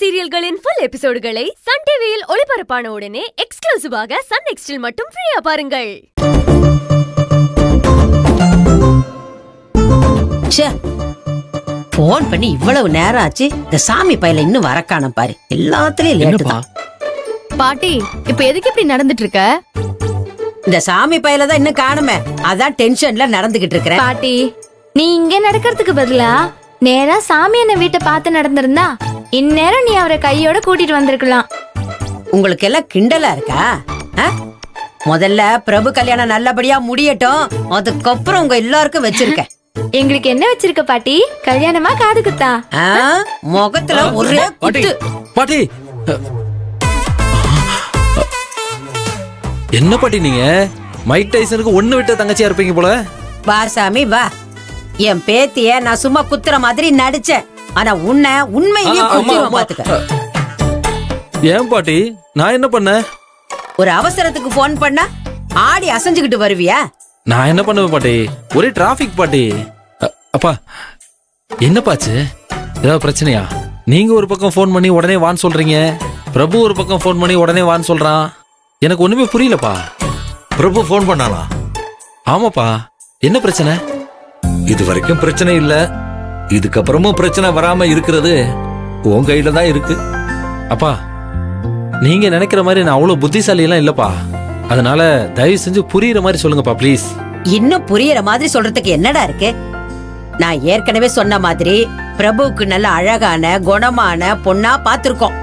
சீரியல்களின் full எபிசோடுகளை Sun டிவியில் ஒளிபரப்பான உடனே எக்ஸ்க்ளூசிவாக சன் நெக்ஸ்டில் மட்டும் ஃப்ரீயா பாருங்கள் ச்சே போன் பண்ணி இவ்வளவு நேரம் ஆச்சு இந்த சாமி பையல இன்னும் வரக்கானம் பாரு எல்லாத்துலயும் லேட்டு என்னப்பா தான் பாட்டி இப்ப எதுக்கு இப்படி நடந்துட்டு இருக்க இந்த சாமி பையல தான் இன்னும் காணுமே அதான் டென்ஷன்ல நடந்துகிட்டு இருக்கிறேன் பாட்டி நீ இங்க நடக்கிறதுக்கு பதிலா நேரா சாமி என்ன வீட்டை பார்த்து நடந்திருந்தா இந்நேரம் நீ அவரை கையோட கூட்டிட்டு வந்திருக்கலாம் உங்களுக்கு எல்லாம் கிண்டலா இருக்கா ஆ? முதல்ல பிரபு கல்யாணம் நல்லபடியா முடியட்டும் அதுக்கப்புறம் உங்க எல்லாருக்கும் வச்சிருக்கேன் எங்களுக்கு என்ன வச்சிருக்க பாட்டி கல்யாணமா காது குத்தா ஆ? முகத்துல ஒரே பாட்டி குத்து பாட்டி என்ன பாட்டி நீங்க மைக் டைசனுக்கு ஒண்ணு விட்ட தங்கச்சியா இருப்பீங்க போல பார் சாமி வா என் பேத்திய நான் சும்மா குத்துற மாதிரி நடிச்சேன் ஆனா உன்னை உண்மையிலேயே ஆ, ஆமா, குத்திருவேன் ஆமா. பாத்துக்க ஏன் பாட்டி நான் என்ன பண்ணேன் ஒரு அவசரத்துக்கு போன் பண்ணா ஆடி அசைஞ்சுகிட்டு வருவியா நான் என்ன பண்ணுவேன் பாட்டி ஒரே டிராபிக் பாட்டி அ- அப்பா என்னப்பாச்சு ஏதாவது பிரச்சனையா நீங்க ஒரு பக்கம் ஃபோன் பண்ணி உடனே வான்னு சொல்றீங்க பிரபு ஒரு பக்கம் ஃபோன் பண்ணி உடனே வான்னு சொல்றான் எனக்கு ஒண்ணுமே புரியலப்பா பிரபு ஃபோன் பண்ணானா ஆமாப்பா என்ன பிரச்சனை இது வரைக்கும் பிரச்சனை இல்ல இதுக்கப்புறமும் பிரச்சனை வராம இருக்கிறது உன் கையில தான் இருக்கு அப்பா நீங்க நினைக்கிற மாதிரி நான் அவ்வளவு புத்திசாலி எல்லாம் இல்லப்பா அதனால தயவு செஞ்சு புரியுற மாதிரி சொல்லுங்கப்பா ப்ளீஸ் இன்னும் புரியற மாதிரி சொல்றதுக்கு என்னடா இருக்கு நான் ஏற்கனவே சொன்ன மாதிரி பிரபுவுக்கு நல்ல அழகான குணமான பொண்ணா பாத்திருக்கோம்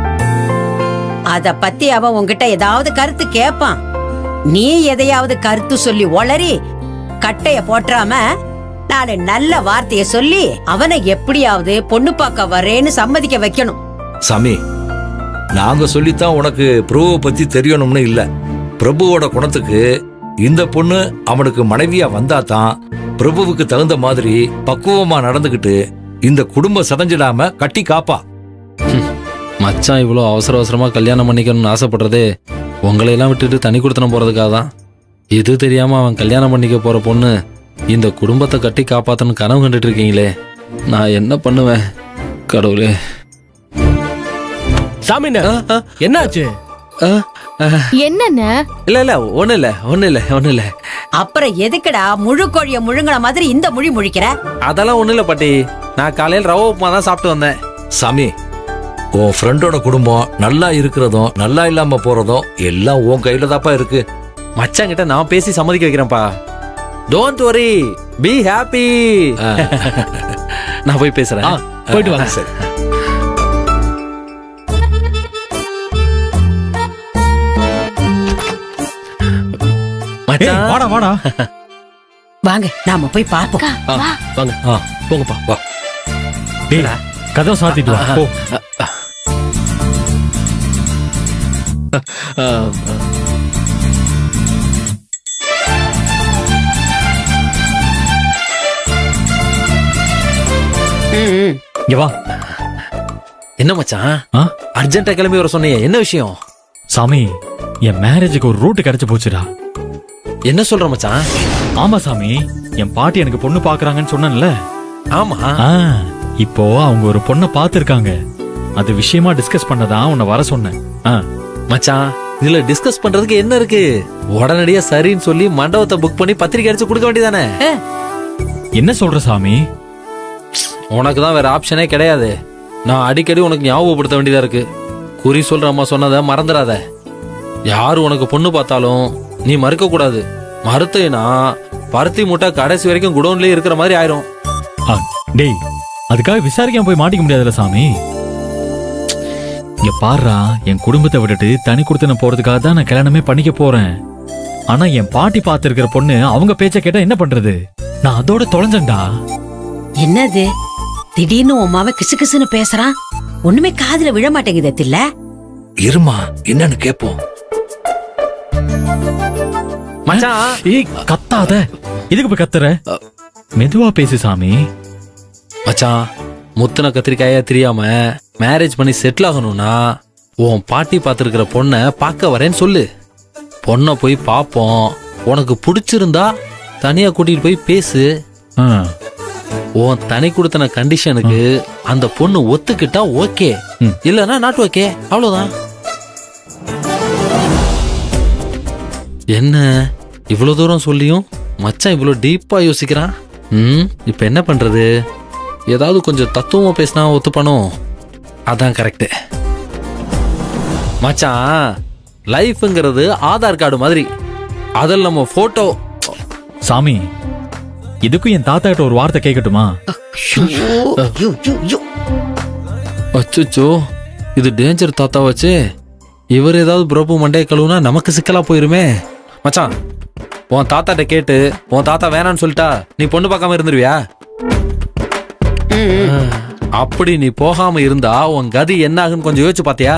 அத பத்தி அவன் உன்கிட்ட ஏதாவது கருத்து கேட்பான் நீ எதையாவது கருத்து சொல்லி ஒளறி கட்டைய போட்டுறாம நாலு நல்ல வார்த்தைய சொல்லி அவனை எப்படியாவது பொண்ணு பார்க்க வரேன்னு சம்மதிக்க வைக்கணும் சாமி நாங்க சொல்லித்தான் உனக்கு பிரபுவை பத்தி தெரியணும்னு இல்ல பிரபுவோட குணத்துக்கு இந்த பொண்ணு அவனுக்கு மனைவியா வந்தா தான் பிரபுவுக்கு தகுந்த மாதிரி பக்குவமா நடந்துகிட்டு இந்த குடும்பம் சதஞ்சிடாம கட்டி காப்பா மச்சான் இவ்வளோ அவசர அவசரமா கல்யாணம் பண்ணிக்கணும்னு ஆசைப்படுறதே உங்களையெல்லாம் விட்டுட்டு தனி கொடுத்தனம் போறதுக்காக தான் இது தெரியாம அவன் கல்யாணம் பண்ணிக்க போற பொண்ணு இந்த குடும்பத்தை கட்டி காப்பாத்தணும் கனவு கண்டுட்டு இருக்கீங்களே நான் என்ன பண்ணுவேன் கடவுளே சாமிண்ண ஆ, ஆ, என்னாச்சு ஆ, ஆ. என்னென்ன இல்ல இல்ல ஒண்ணு இல்ல ஒண்ணு இல்ல ஒண்ணு இல்ல அப்புறம் எதுக்குடா முழு கோழிய முழுங்கின மாதிரி இந்த மொழி முழிக்கிற அதெல்லாம் ஒண்ணு இல்ல பாட்டி நான் காலையில் ரவா உப்புமா தான் சாப்பிட்டு வந்தேன் சாமி உன் ஃப்ரெண்டோட குடும்பம் நல்லா இருக்கிறதும் நல்லா இல்லாம போறதும் எல்லாம் உன் கையில தாப்பா இருக்கு மச்சான் கிட்ட நான் பேசி சம்மதிக்க வைக்கிறேன்ப்பா டோன்ட் வரி பி ஹாப்பி நான் போய் ஆ, பேசுறேன் போயிட்டு வாங்க சரி ஏய், மச்சான் வாடா வாடா வாங்க நாம போய் பாப்போம் வாங்க ஆ போங்கப்பா வா டேய் கதவை சாத்திட்டு வா போ ஆ, ம், ம். இங்க வா என்ன மச்சான் ஆ? அர்ஜென்ட்டா கிளம்பி வர சொன்னீங்க என்ன விஷயம் சாமி என் மேரேஜுக்கு ஒரு ரூட் கிடைச்சு போச்சுடா என்ன சொல்ற மச்சான் ஆமா சாமி என் பாட்டி எனக்கு பொண்ணு பாக்குறாங்கன்னு சொன்னேன்ல ஆமா ஆ, இப்போ அவங்க ஒரு பொண்ணை பார்த்திருக்காங்க அது விஷயமா டிஸ்கஸ் பண்ணதான் உன்னை வர சொன்னேன் ஆ, மச்சான் இதுல டிஸ்கஸ் பண்றதுக்கு என்ன இருக்கு உடனடியா சரின்னு சொல்லி மண்டபத்தை புக் பண்ணி பத்திரிக்கை அடிச்சு கொடுக்க வேண்டியதானே என்ன சொல்ற சாமி உனக்கு தான் வேற ஆப்ஷனே கிடையாது நான் அடிக்கடி உனக்கு ஞாபகப்படுத்த வேண்டியதா இருக்கு குறி சொல்ற அம்மா சொன்னதை மறந்துடாத யார் உனக்கு பொண்ணு பார்த்தாலும் நீ மறுக்க கூடாது மறுத்தேனா பருத்தி மூட்டை கடைசி வரைக்கும் குடோன்லயே இருக்கிற மாதிரி ஆயிரும் ஆ, டேய் அதுக்காக விசாரிக்காம போய் மாட்டிக்க முடியாதுல்ல சாமி இங்க பாருடா என் குடும்பத்தை விட்டுட்டு தனி கொடுத்து போறதுக்காக தான் நான் கல்யாணமே பண்ணிக்க போறேன் ஆனா என் பாட்டி பார்த்திருக்கிற பொண்ணு அவங்க பேச்ச கேட்டா என்ன பண்றது நான் அதோட தொலைஞ்சேன்டா என்னது திடீர்னு உன் மாவன் கிசு கிசுன்னு பேசுறான் ஒண்ணுமே காதுல விழ மாட்டேங்குது தில்ல இருமா என்னன்னு கேப்போம் மச்சான் ஏய் கத்தாத எதுக்கு போய் கத்துற மெதுவா பேசு சாமி மச்சான் முத்துன கத்திரிக்காயா தெரியாம மேரேஜ் பண்ணி செட்டில் ஆகணும்னா உன் பாட்டி பார்த்துருக்கிற பொண்ணை பார்க்க வரேன்னு சொல்லு பொண்ணை போய் பார்ப்போம் உனக்கு பிடிச்சிருந்தா தனியா கூட்டிட்டு போய் பேசு ஆ, உன் தனி கொடுத்தன கண்டிஷனுக்கு அந்த பொண்ணு ஒத்துக்கிட்டா ஓகே ம். இல்லனா நாட் ஓகே அவ்வளவுதான் என்ன இவ்வளவு தூரம் சொல்லியும் மச்சான் இவ்வளவு டீப்பா யோசிக்கிறான் ம் இப்ப என்ன பண்றது ஏதாவது கொஞ்சம் தத்துவமா பேசினா ஒத்துப்பானோ அதான் கரெக்ட் மச்சான் லைஃப்ங்கிறது ஆதார் கார்டு மாதிரி அதில் நம்ம போட்டோ சாமி இதுக்கும் என் தாத்தா கிட்ட ஒரு வார்த்தை கேட்கட்டுமா யூ, யூ, யூ. அச்சோ இது டேஞ்சர் தாத்தா வச்சு இவர் ஏதாவது பிரபு மண்டைய கழுவுனா நமக்கு சிக்கலா போயிருமே மச்சான் உன் தாத்தாட்ட கேட்டு உன் தாத்தா வேணான்னு சொல்லிட்டா நீ பொண்ணு பார்க்காம இருந்துருவியா அப்படி நீ போகாம இருந்தா உன் கதி என்ன ஆகுன்னு கொஞ்சம் யோசிச்சு பாத்தியா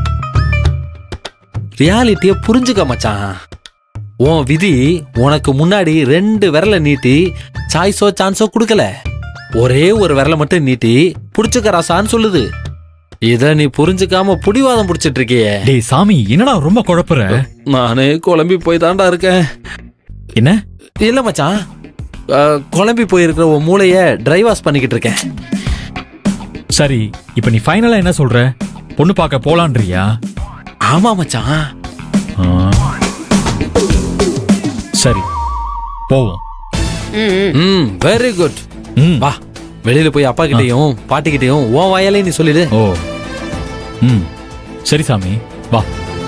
ரியாலிட்டிய புரிஞ்சுக்க மச்சான் உன் விதி உனக்கு முன்னாடி ரெண்டு விரலை நீட்டி சாய்ஸோ சான்ஸோ கொடுக்கல ஒரே ஒரு விரலை மட்டும் நீட்டி புடிச்சுக்க ராசான்னு சொல்லுது இத நீ புரிஞ்சுக்காம புடிவாதம் புடிச்சிட்டு இருக்கியே டேய் சாமி என்னடா ரொம்ப குழப்புற நானே குழம்பி போய் தாண்டா இருக்கேன் என்ன இல்ல மச்சான் அஹ், குழம்பி போயிருக்கிற உன் மூளைய டிரை வாஷ் பண்ணிக்கிட்டு இருக்கேன் சரி இப்ப நீ ஃபைனலா என்ன சொல்ற பொண்ணு பார்க்க போலான்றியா ஆமா மச்சான் ஆ. சரி போவோம் ம் வெரி குட் ம் வா வெளியில போய் அப்பா கிட்டயும் பாட்டி கிட்டயும் உன் வாயாலே நீ சொல்லிடு ஓ ம் சரி சாமி வா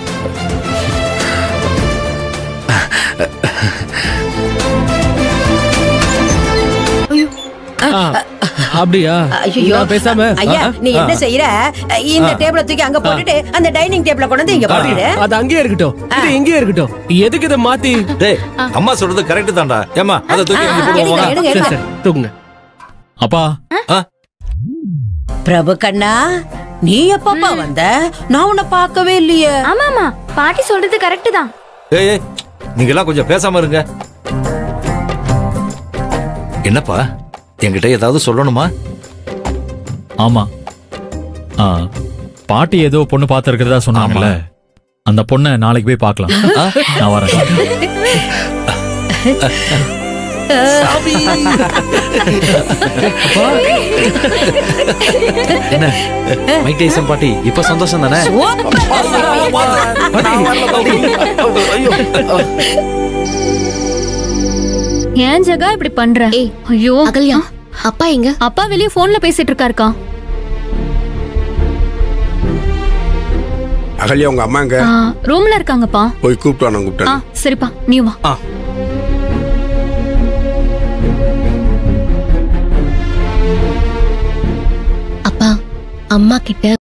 அப்படியா ஐயையோ. நான் பேசாம ஐயா நீ என்ன செய்யற இந்த டேபிள தூக்கி அங்க போட்டுட்டு அந்த டைனிங் டேபிள கொண்டு வந்து இங்க போட்டுடு அது அங்கேயே இருக்கட்டும் இது இங்கேயே இருக்கட்டும் எதுக்கு இதை மாத்தி டேய் அம்மா சொல்றது கரெக்ட் தான்டா ஏமா அதை தூக்கி இங்க எடுங்க போடுவோமா எடுங்க சரி எடுங்க சரி தூக்குங்க அப்பா பிரபு கண்ணா நீ எப்பப்பா வந்த நான் உன்னை பார்க்கவே இல்லையே ஆமாமா பாட்டி சொல்றது கரெக்ட் தான் ஏய் ஏய், நீங்க எல்லாம் கொஞ்சம் பேசாம இருங்க என்னப்பா என்கிட்ட ஏதாவது சொல்லணுமா ஆமா ஆ பாட்டி ஏதோ பொண்ணு பார்த்திருக்கிறதா சொன்னாங்கல்ல அந்த பொண்ணை நாளைக்கு போய் பார்க்கலாம் நான் வரேன் என்ன மைக் டைசன் பாட்டி இப்ப சந்தோஷம் தானே ஏன் ஜகா இப்படி பண்ற ஏய். ஐயோ அகல்யா அப்பா எங்க அப்பா வெளியே போன்ல பேசிட்டு இருக்காருக்கா அகல்யா உங்க அம்மா எங்க ரூம்ல இருக்காங்கப்பா போய் கூப்பிட்டு நான் ஆ கூப்பிட்டேன் சரிப்பா நீ வா அப்பா அம்மா கிட்ட